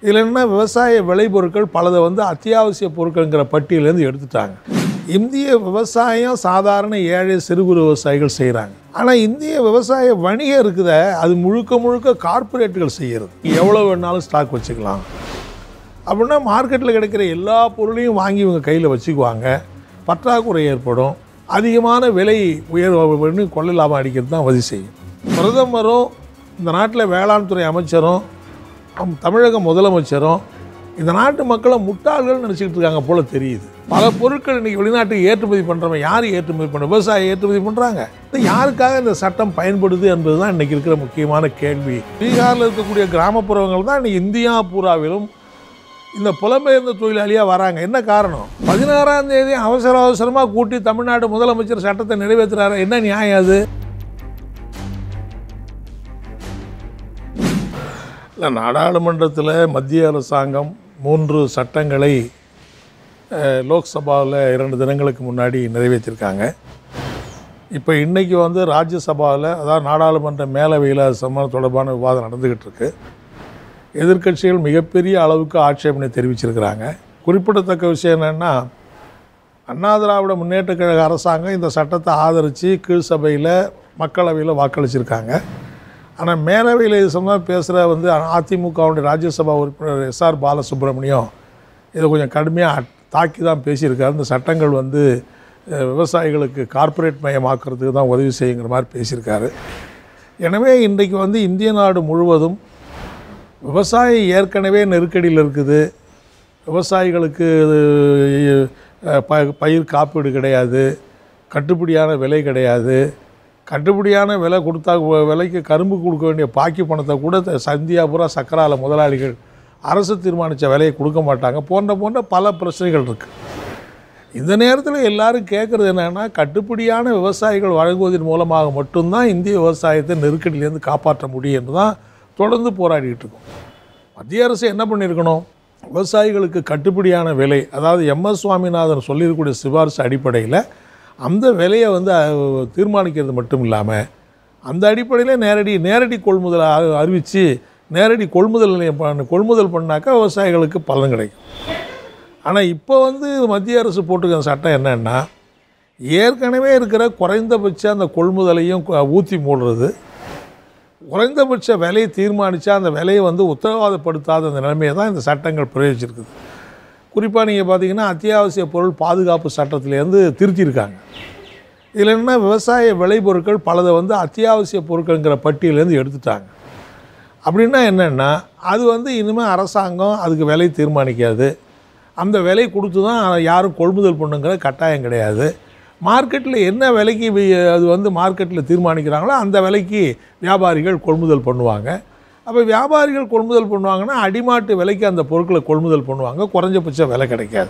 இதில் என்ன விவசாய விளைபொருட்கள் பலதை வந்து அத்தியாவசிய பொருட்கள்ங்கிற பட்டியலேருந்து எடுத்துட்டாங்க இந்திய விவசாயம் சாதாரண ஏழை சிறு குறு விவசாயிகள் செய்கிறாங்க ஆனால் இந்திய விவசாய வணிகம் இருக்குத அது முழுக்க முழுக்க கார்ப்பரேட்டுகள் செய்கிறது எவ்வளோ வேணாலும் ஸ்டாக் வச்சுக்கலாம் அப்படின்னா மார்க்கெட்டில் கிடைக்கிற எல்லா பொருளையும் வாங்கி இவங்க கையில் வச்சுக்குவாங்க பற்றாக்குறை ஏற்படும் அதிகமான விலை உயர்வு கொள்ளை லாபம் அடிக்கிறது தான் உதவி செய்யும் பிரதமரும் இந்த நாட்டில் வேளாண் துறை அமைச்சரும் அம் தமிழக முதலமைச்சரும் இந்த நாட்டு மக்களை முட்டாள்கள் நினச்சிக்கிட்டு இருக்காங்க போல தெரியுது பல பொருட்கள் இன்றைக்கி வெளிநாட்டுக்கு ஏற்றுமதி பண்ணுறவன் யார் ஏற்றுமதி பண்ண விவசாயம் ஏற்றுமதி பண்ணுறாங்க யாருக்காக இந்த சட்டம் பயன்படுது என்பது தான் இன்றைக்கி இருக்கிற முக்கியமான கேள்வி பீகாரில் இருக்கக்கூடிய கிராமப்புறங்கள் தான் இன்றைக்கி இந்தியா பூராவிலும் இந்த புலம்பெயர்ந்த தொழிலாளியாக வராங்க என்ன காரணம் பதினாறாம் தேதி அவசர அவசரமாக கூட்டி தமிழ்நாடு முதலமைச்சர் சட்டத்தை நிறைவேற்றுறாரு என்ன நியாயம் அது இல்லை நாடாளுமன்றத்தில் மத்திய அரசாங்கம் மூன்று சட்டங்களை அஹ், லோக்சபாவில் இரண்டு தினங்களுக்கு முன்னாடி நிறைவேற்றிருக்காங்க இப்போ இன்றைக்கி வந்து ராஜ்யசபாவில் அதாவது நாடாளுமன்ற மேலவையில் அது சம்பந்தம் தொடர்பான விவாதம் நடந்துக்கிட்டு இருக்கு எதிர்க்கட்சிகள் மிகப்பெரிய அளவுக்கு ஆட்சேபனை தெரிவிச்சிருக்கிறாங்க குறிப்பிடத்தக்க விஷயம் என்னென்னா அண்ணா திராவிட முன்னேற்றக் கழக அரசாங்கம் இந்த சட்டத்தை ஆதரித்து கீழ் சபையில் மக்களவையில் வாக்களிச்சிருக்காங்க ஆனால் மேலவையில் இது சம்பந்தமாக பேசுகிற வந்து அதிமுகவுடைய ராஜ்யசபா உறுப்பினர் எஸ்ஆர் பாலசுப்ரமணியம் இதை கொஞ்சம் கடுமையாக தாக்கி தான் பேசியிருக்காரு இந்த சட்டங்கள் வந்து அஹ், விவசாயிகளுக்கு கார்ப்பரேட் மயமாக்குறதுக்கு தான் உதவி செய்யுங்கிற மாதிரி பேசியிருக்காரு எனவே இன்றைக்கு வந்து இந்திய நாடு முழுவதும் விவசாயம் ஏற்கனவே நெருக்கடியில் இருக்குது விவசாயிகளுக்கு அஹ், ப பயிர் காப்பீடு கிடையாது கட்டுப்படியான விலை கிடையாது கட்டுப்படியான விலை கொடுத்தா வ- விலைக்கு கரும்பு கொடுக்க வேண்டிய பாக்கி பணத்தை கூட த- சந்தியா பூரா சக்கரால முதலாளிகள் அரசு தீர்மானித்த விலையை கொடுக்க மாட்டாங்க போன்ற போன்ற பல பிரச்சனைகள் இருக்குது இந்த நேரத்தில் எல்லாரும் கேட்குறது என்னென்னா கட்டுப்படியான விவசாயிகள் வழங்குவதன் மூலமாக மட்டும்தான் இந்திய விவசாயத்தை நெருக்கடியிலேருந்து காப்பாற்ற முடியும் என்று தான் தொடர்ந்து போராடிட்டு இருக்கோம் மத்திய அரசு என்ன பண்ணியிருக்கணும் விவசாயிகளுக்கு கட்டுப்படியான விலை அதாவது எம்எஸ் சுவாமிநாதன் சொல்லியிருக்கக்கூடிய சிபாரிசு அடிப்படையில் அந்த விலையை வந்து அஹ், தீர்மானிக்கிறது மட்டும் இல்லாமல் அந்த அடிப்படையில் நேரடி நேரடி கொள்முதல் அ- அறிவித்து நேரடி கொள்முதல் நிலையம் பண்ண கொள்முதல் பண்ணாக்கா விவசாயிகளுக்கு பலன் கிடைக்கும் ஆனால் இப்போ வந்து மத்திய அரசு போட்டிருக்கிற சட்டம் என்னன்னா ஏற்கனவே இருக்கிற குறைந்தபட்ச அந்த கொள்முதலையும் கு- ஊற்றி மூடுறது குறைந்தபட்ச விலையை தீர்மானித்தா அந்த விலையை வந்து உத்தரவாதப்படுத்தாத அந்த நிலைமையை தான் இந்த சட்டங்கள் பிரயோகிச்சிருக்குது குறிப்பாக நீங்கள் பார்த்தீங்கன்னா அத்தியாவசிய பொருள் பாதுகாப்பு சட்டத்திலேருந்து திருத்தியிருக்காங்க இதில் என்ன விவசாய விளைபொருட்கள் பலதை வந்து அத்தியாவசிய பொருட்கள்ங்கிற பட்டியலேருந்து எடுத்துட்டாங்க அப்படின்னா என்னென்னா அது வந்து இனிமேல் அரசாங்கம் அதுக்கு விலை தீர்மானிக்காது அந்த விலை கொடுத்து தான் யாரும் கொள்முதல் பண்ணுங்கிற கட்டாயம் கிடையாது மார்க்கெட்டில் என்ன விலைக்கு வி- அது வந்து மார்க்கெட்டில் தீர்மானிக்கிறாங்களோ அந்த விலைக்கு வியாபாரிகள் கொள்முதல் பண்ணுவாங்க அப்போ வியாபாரிகள் கொள்முதல் பண்ணுவாங்கன்னா அடிமாட்டு விலைக்கு அந்த பொருட்களை கொள்முதல் பண்ணுவாங்க குறைஞ்சபட்ச விலை கிடைக்காது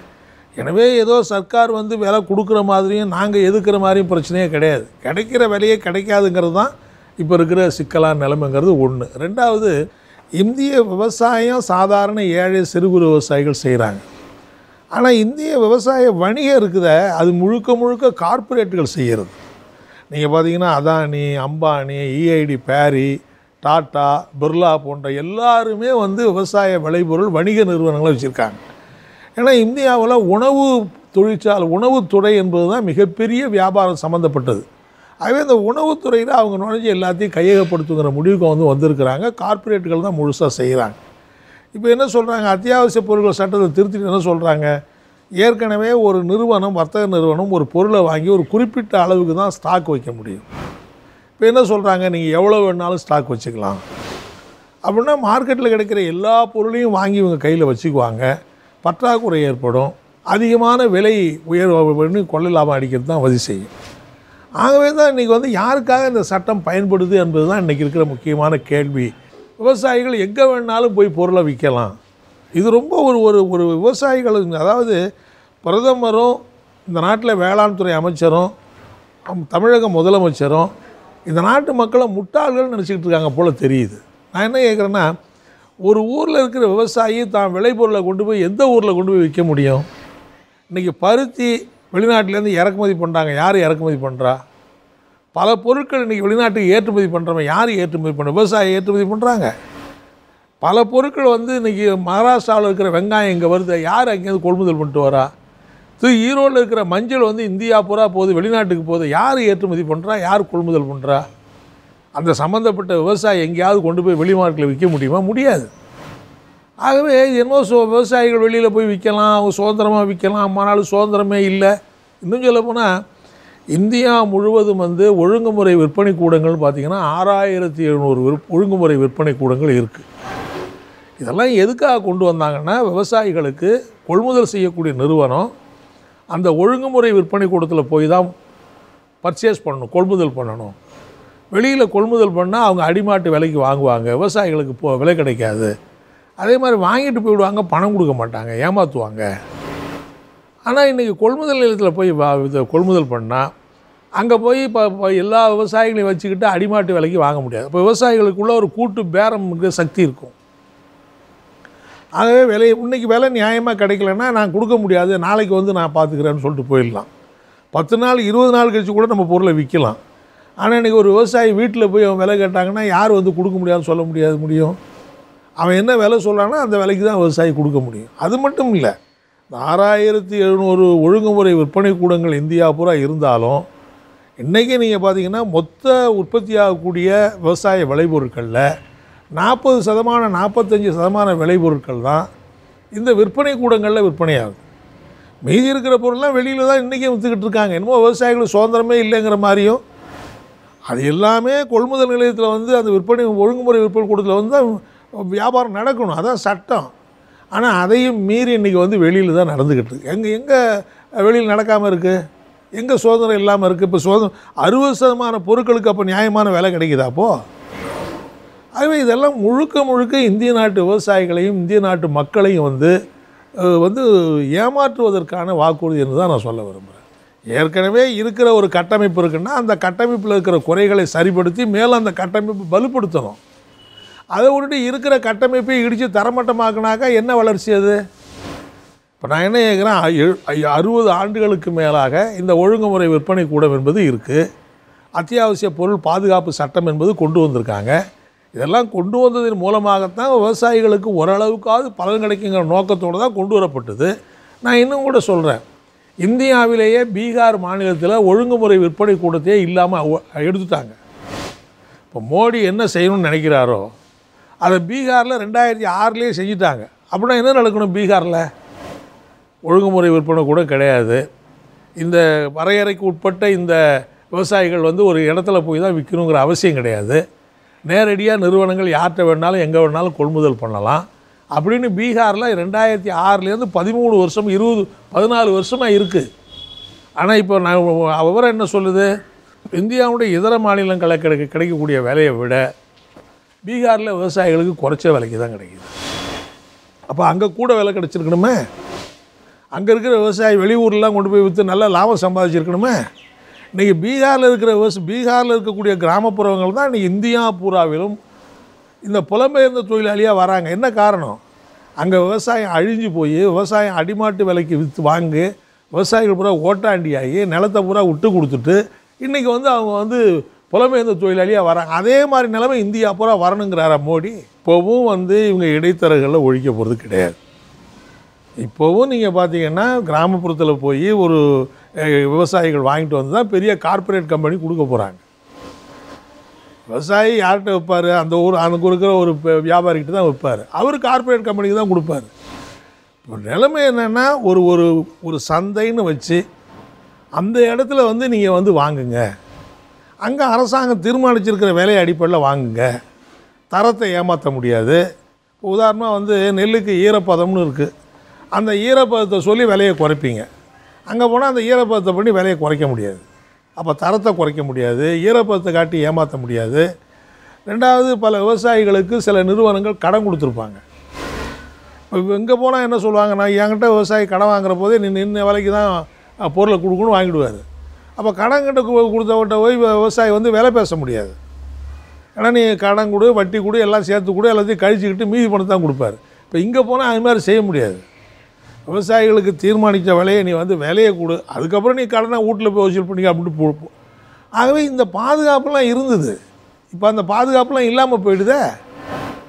எனவே ஏதோ சர்க்கார் வந்து விலை கொடுக்குற மாதிரியும் நாங்கள் எதுக்குற மாதிரியும் பிரச்சனையே கிடையாது கிடைக்கிற விலையே கிடைக்காதுங்கிறது தான் இப்போ இருக்கிற சிக்கலான நிலைமைங்கிறது ஒன்று ரெண்டாவது இந்திய விவசாயம் சாதாரண ஏழை சிறு குறு விவசாயிகள் செய்கிறாங்க ஆனால் இந்திய விவசாய வணிகம் இருக்குத அது முழுக்க முழுக்க கார்ப்பரேட்டுகள் செய்கிறது நீங்கள் பார்த்தீங்கன்னா அதானி அம்பானி இஐடி பேரி டாட்டா பிர்லா போன்ற எல்லாருமே வந்து விவசாய விளைபொருள் வணிக நிறுவனங்களை வச்சுருக்காங்க ஏன்னா இந்தியாவில் உணவு தொழிற்சாலை உணவுத்துறை என்பது தான் மிகப்பெரிய வியாபாரம் சம்மந்தப்பட்டது ஆகவே இந்த உணவுத்துறையில் அவங்க நுழைஞ்சு எல்லாத்தையும் கையகப்படுத்துங்கிற முடிவுக்கு வந்து வந்திருக்கிறாங்க கார்ப்பரேட்டுகள் தான் முழுசாக செய்கிறாங்க இப்போ என்ன சொல்கிறாங்க அத்தியாவசிய பொருட்கள் சட்டத்தை திருத்திட்டு என்ன சொல்கிறாங்க ஏற்கனவே ஒரு நிறுவனம் வர்த்தக நிறுவனம் ஒரு பொருளை வாங்கி ஒரு குறிப்பிட்ட அளவுக்கு தான் ஸ்டாக் வைக்க முடியும் இப்போ என்ன சொல்கிறாங்க நீங்கள் எவ்வளோ வேணாலும் ஸ்டாக் வச்சுக்கலாம் அப்படின்னா மார்க்கெட்டில் கிடைக்கிற எல்லா பொருளையும் வாங்கி இவங்க கையில் வச்சுக்குவாங்க பற்றாக்குறை ஏற்படும் அதிகமான விலை உயர்வு கொள்ளை லாபம் அடிக்கிறது தான் உதவி செய்யும் ஆகவே தான் இன்றைக்கி வந்து யாருக்காக இந்த சட்டம் பயன்படுது என்பது தான் இன்றைக்கி இருக்கிற முக்கியமான கேள்வி விவசாயிகள் எங்கே வேணாலும் போய் பொருளை விற்கலாம் இது ரொம்ப ஒரு ஒரு ஒரு விவசாயிகள் அதாவது பிரதமரும் இந்த நாட்டில் வேளாண் துறை அமைச்சரும் அம், தமிழக முதலமைச்சரும் இந்த நாட்டு மக்களை முட்டாள்கள் நினச்சிக்கிட்டு இருக்காங்க போல தெரியுது நான் என்ன கேட்குறேன்னா ஒரு ஊரில் இருக்கிற விவசாயி தான் விளைபொருளை கொண்டு போய் எந்த ஊரில் கொண்டு போய் விற்க முடியும் இன்றைக்கி பருத்தி வெளிநாட்டிலேருந்து இறக்குமதி பண்ணுறாங்க யார் இறக்குமதி பண்ணுறா பல பொருட்கள் இன்றைக்கி வெளிநாட்டுக்கு ஏற்றுமதி பண்ணுறவன் யார் ஏற்றுமதி பண்ண விவசாயி ஏற்றுமதி பண்ணுறாங்க பல பொருட்கள் வந்து இன்றைக்கி மகாராஷ்டிராவில் இருக்கிற வெங்காயம் இங்கே வருது யார் அங்கேருந்து கொள்முதல் பண்ணிட்டு வரா இது ஈரோடில் இருக்கிற மஞ்சள் வந்து இந்தியா பூரா போகுது வெளிநாட்டுக்கு போகுது யார் ஏற்றுமதி பண்ணுறா யார் கொள்முதல் பண்ணுறா அந்த சம்மந்தப்பட்ட விவசாயி எங்கேயாவது கொண்டு போய் வெளிநாட்டில் விற்க முடியுமா முடியாது ஆகவே என்னமோ சோ விவசாயிகள் வெளியில் போய் விற்கலாம் அவங்க சுதந்திரமாக விற்கலாம் ஆனாலும் சுதந்திரமே இல்லை இன்னும் சொல்ல போனால் இந்தியா முழுவதும் வந்து ஒழுங்குமுறை விற்பனை கூடங்கள் பார்த்திங்கன்னா ஆறாயிரத்தி எழுநூறு விற் ஒழுங்குமுறை விற்பனை கூடங்கள் இருக்குது இதெல்லாம் எதுக்காக கொண்டு வந்தாங்கன்னா விவசாயிகளுக்கு கொள்முதல் செய்யக்கூடிய நிறுவனம் அந்த ஒழுங்குமுறை விற்பனை கூடத்தில் போய் தான் பர்ச்சேஸ் பண்ணணும் கொள்முதல் பண்ணணும் வெளியில் கொள்முதல் பண்ணால் அவங்க அடிமாட்டு விலைக்கு வாங்குவாங்க விவசாயிகளுக்கு போ விலை கிடைக்காது அதே மாதிரி வாங்கிட்டு போயிடுவாங்க பணம் கொடுக்க மாட்டாங்க ஏமாற்றுவாங்க ஆனால் இன்றைக்கி கொள்முதல் நிலையத்தில் போய் வா இதை கொள்முதல் பண்ணால் அங்கே போய் இப்போ இப்போ எல்லா விவசாயிகளையும் வச்சுக்கிட்டு அடிமாட்டு விலைக்கு வாங்க முடியாது இப்போ விவசாயிகளுக்குள்ள ஒரு கூட்டு பேரம் இருக்கிற சக்தி இருக்கும் ஆகவே விலை இன்னைக்கு விலை நியாயமாக கிடைக்கலன்னா நான் கொடுக்க முடியாது நாளைக்கு வந்து நான் பார்த்துக்கிறேன்னு சொல்லிட்டு போயிடலாம் பத்து நாள் இருபது நாள் கழிச்சு கூட நம்ம பொருளை விற்கலாம் ஆனால் இன்றைக்கி ஒரு விவசாயி வீட்டில் போய் அவன் விலை கேட்டாங்கன்னா யார் வந்து கொடுக்க முடியாதுன்னு சொல்ல முடியாது முடியும் அவன் என்ன விலை சொல்கிறானோ அந்த விலைக்கு தான் விவசாயி கொடுக்க முடியும் அது மட்டும் இல்லை இந்த ஆறாயிரத்தி எழுநூறு ஒழுங்குமுறை விற்பனை கூடங்கள் இந்தியா பூரா இருந்தாலும் இன்றைக்கி நீங்கள் பார்த்தீங்கன்னா மொத்த உற்பத்தியாகக்கூடிய விவசாய விளைபொருட்களில் நாற்பது சதமானம் நாற்பத்தஞ்சு சதமான விளைபொருட்கள் தான் இந்த விற்பனை கூடங்களில் விற்பனையாகுது மீதி இருக்கிற பொருள்லாம் வெளியில் தான் இன்றைக்கி விற்றுக்கிட்டு இருக்காங்க என்னமோ விவசாயிகளுக்கு சுதந்திரமே இல்லைங்கிற மாதிரியும் அது எல்லாமே கொள்முதல் நிலையத்தில் வந்து அந்த விற்பனை ஒழுங்குமுறை விற்பனை கூடத்தில் வந்து தான் வியாபாரம் நடக்கணும் அதான் சட்டம் ஆனால் அதையும் மீறி இன்றைக்கி வந்து வெளியில் தான் நடந்துக்கிட்டு இருக்கு எங்கே எங்கே வெளியில் நடக்காமல் இருக்குது எங்கே சுதந்திரம் இல்லாமல் இருக்குது இப்போ சுதந்திரம் அறுபது சதமான பொருட்களுக்கு அப்போ நியாயமான விலை கிடைக்குதா அப்போது ஆகவே இதெல்லாம் முழுக்க முழுக்க இந்திய நாட்டு விவசாயிகளையும் இந்திய நாட்டு மக்களையும் வந்து அஹ், வந்து ஏமாற்றுவதற்கான வாக்குறுதி என்று தான் நான் சொல்ல விரும்புகிறேன் ஏற்கனவே இருக்கிற ஒரு கட்டமைப்பு இருக்குன்னா அந்த கட்டமைப்பில் இருக்கிற குறைகளை சரிப்படுத்தி மேலும் அந்த கட்டமைப்பு வலுப்படுத்தணும் அதை விட்டுட்டு இருக்கிற கட்டமைப்பை இடித்து தரமட்டமாக்குனாக்கா என்ன வளர்ச்சி அது இப்போ நான் என்ன கேட்குறேன் எழு- ஐ- அறுபது ஆண்டுகளுக்கு மேலாக இந்த ஒழுங்குமுறை விற்பனை கூடம் என்பது இருக்குது அத்தியாவசிய பொருள் பாதுகாப்பு சட்டம் என்பது கொண்டு வந்திருக்காங்க இதெல்லாம் கொண்டு வந்ததன் மூலமாகத்தான் விவசாயிகளுக்கு ஓரளவுக்காவது பலன் கிடைக்குங்கிற நோக்கத்தோடு தான் கொண்டு வரப்பட்டது நான் இன்னும் கூட சொல்கிறேன் இந்தியாவிலேயே பீகார் மாநிலத்தில் ஒழுங்குமுறை விற்பனை கூடத்தையே இல்லாமல் எடுத்துட்டாங்க இப்போ மோடி என்ன செய்யணும்னு நினைக்கிறாரோ அதை பீகாரில் ரெண்டாயிரத்தி ஆறுலேயே செஞ்சுட்டாங்க அப்படின்னா என்ன நடக்கணும் பீகாரில் ஒழுங்குமுறை விற்பனை கூட கிடையாது இந்த வரையறைக்கு உட்பட்ட இந்த விவசாயிகள் வந்து ஒரு இடத்துல போய் தான் விற்கணுங்கிற அவசியம் கிடையாது நேரடியாக நிறுவனங்கள் யார்கிட்ட வேணாலும் எங்கே வேணாலும் கொள்முதல் பண்ணலாம் அப்படின்னு பீகாரில் ரெண்டாயிரத்தி ஆறுலேருந்து பதிமூணு வருஷம் இருபது பதினாலு வருஷமாக இருக்குது ஆனால் இப்போ நான் விவரம் என்ன சொல்லுது இந்தியாவுடைய இதர மாநிலங்களில் கிடைக்க கிடைக்கக்கூடிய விலையை விட பீகாரில் விவசாயிகளுக்கு குறைச்ச விலைக்கு தான் கிடைக்குது அப்போ அங்கே கூட விலை கிடச்சிருக்கணுமே அங்கே இருக்கிற விவசாயி வெளியூர்லாம் கொண்டு போய் விற்று நல்ல லாபம் சம்பாதிச்சிருக்கணுமே இன்றைக்கி பீகாரில் இருக்கிற விவச பீகாரில் இருக்கக்கூடிய கிராமப்புறங்கள் தான் இன்றைக்கி இந்தியா பூராவிலும் இந்த புலம்பெயர்ந்த தொழிலாளியாக வராங்க என்ன காரணம் அங்கே விவசாயம் அழிஞ்சு போய் விவசாயம் அடிமாட்டு விலைக்கு விற்று வாங்கி விவசாயிகள் பூரா ஓட்டாண்டியாகி நிலத்தை பூரா விட்டு கொடுத்துட்டு இன்றைக்கி வந்து அவங்க வந்து புலம்பெயர்ந்த தொழிலாளியாக வராங்க அதே மாதிரி நிலைமை இந்தியா பூரா வரணுங்கிறாரா மோடி இப்போவும் வந்து இவங்க இடைத்தரகர்களை ஒழிக்க போகிறது கிடையாது இப்போவும் நீங்கள் பார்த்தீங்கன்னா கிராமப்புறத்தில் போய் ஒரு அஹ், விவசாயிகள் வாங்கிட்டு வந்து தான் பெரிய கார்ப்பரேட் கம்பெனி கொடுக்க போகிறாங்க விவசாயி யார்கிட்ட வைப்பார் அந்த ஊர் அங்கே இருக்கிற ஒரு பெ- வியாபாரிகிட்ட தான் வைப்பார் அவர் கார்ப்பரேட் கம்பெனிக்கு தான் கொடுப்பாரு இப்போ நிலைமை என்னென்னா ஒரு ஒரு ஒரு சந்தைன்னு வச்சு அந்த இடத்துல வந்து நீங்கள் வந்து வாங்குங்க அங்கே அரசாங்கம் தீர்மானிச்சிருக்கிற விலை அடிப்படையில் வாங்குங்க தரத்தை ஏமாற்ற முடியாது இப்போ உதாரணமாக வந்து நெல்லுக்கு ஈரப்பதம்னு இருக்குது அந்த ஈரப்பதத்தை சொல்லி விலையை குறைப்பீங்க அங்கே போனால் அந்த ஈரப்பதத்தை பண்ணி விலையை குறைக்க முடியாது அப்போ தரத்தை குறைக்க முடியாது ஈரப்பதத்தை காட்டி ஏமாற்ற முடியாது ரெண்டாவது பல விவசாயிகளுக்கு சில நிறுவனங்கள் கடன் கொடுத்துருப்பாங்க இப்போ எங்கே போனால் என்ன சொல்லுவாங்க நான் என்கிட்ட விவசாயி கடன் வாங்குற போதே நீ நின்ன விலைக்கு தான் அஹ், பொருளை கொடுக்கணும் வாங்கிடுவார் அப்போ கடன் கிட்ட கு- கொடுத்தவட்ட போய் விவ- விவசாயி வந்து விலை பேச முடியாது ஏன்னா நீ கடன் கொடு வட்டி கொடு எல்லாம் சேர்த்து கொடு எல்லாத்தையும் கழிச்சுக்கிட்டு மீதி பணத்தை தான் கொடுப்பாரு இப்போ இங்கே போனால் அது மாதிரி செய்ய முடியாது விவசாயிகளுக்கு தீர்மானித்த விலையை நீ வந்து விலையை கொடு அதுக்கப்புறம் நீ கடனை வீட்டில் போய் வசூல் பண்ணிக்க அப்படின்ட்டு போ போ. ஆகவே இந்த பாதுகாப்புலாம் இருந்தது இப்போ அந்த பாதுகாப்புலாம் இல்லாமல் போயிடுதே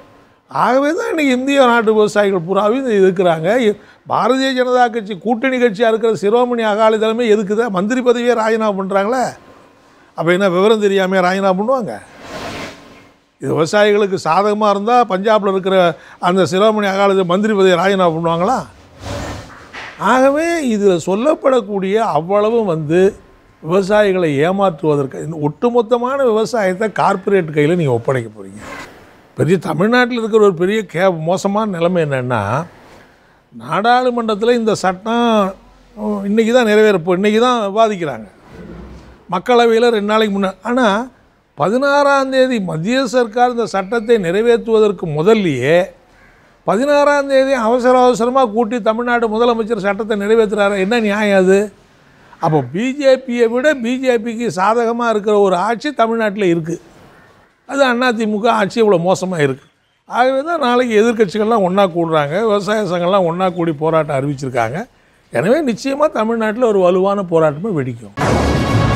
ஆகவே தான் இன்றைக்கி இந்திய நாட்டு விவசாயிகள் பூராவும் இதை எதிர்க்கிறாங்க இ- பாரதிய ஜனதா கட்சி கூட்டணி கட்சியாக இருக்கிற சிரோமணி அகாலி தலைமை எதுக்குதா மந்திரி பதவியே ராஜினாமா பண்ணுறாங்களே அப்போ என்ன விவரம் தெரியாமல் ராஜினாமா பண்ணுவாங்க இது விவசாயிகளுக்கு சாதகமாக இருந்தால் பஞ்சாபில் இருக்கிற அந்த சிரோமணி அகாலி மந்திரி பதவியை ராஜினாமா பண்ணுவாங்களா ஆகவே இதில் சொல்லப்படக்கூடிய அவ்வளவும் வந்து விவசாயிகளை ஏமாற்றுவதற்கு இந்த ஒட்டுமொத்தமான விவசாயத்தை கார்ப்பரேட் கையில் நீங்கள் ஒப்படைக்க போகிறீங்க பெரிய தமிழ்நாட்டில் இருக்கிற ஒரு பெரிய கே மோசமான நிலைமை என்னென்னா நாடாளுமன்றத்தில் இந்த சட்டம் இன்றைக்கி தான் நிறைவேறப்போ இன்றைக்கி தான் விவாதிக்கிறாங்க மக்களவையில் ரெண்டு நாளைக்கு முன்னே ஆனால் பதினாறாம் தேதி மத்திய சர்க்கார் இந்த சட்டத்தை நிறைவேற்றுவதற்கு முதல்லையே பதினாறாம் தேதி அவசர அவசரமாக கூட்டி தமிழ்நாடு முதலமைச்சர் சட்டத்தை நிறைவேற்றுறாரு என்ன நியாயம் அது அப்போ பிஜேபியை விட பிஜேபிக்கு சாதகமாக இருக்கிற ஒரு ஆட்சி தமிழ்நாட்டில் இருக்குது அது அதிமுக ஆட்சி இவ்வளோ மோசமாக இருக்குது ஆகவே தான் நாளைக்கு எதிர்க்கட்சிகள்லாம் ஒன்றா கூடுறாங்க விவசாய சங்கம்லாம் ஒன்றா கூடி போராட்டம் அறிவிச்சிருக்காங்க எனவே நிச்சயமாக தமிழ்நாட்டில் ஒரு வலுவான போராட்டமே வெடிக்கும்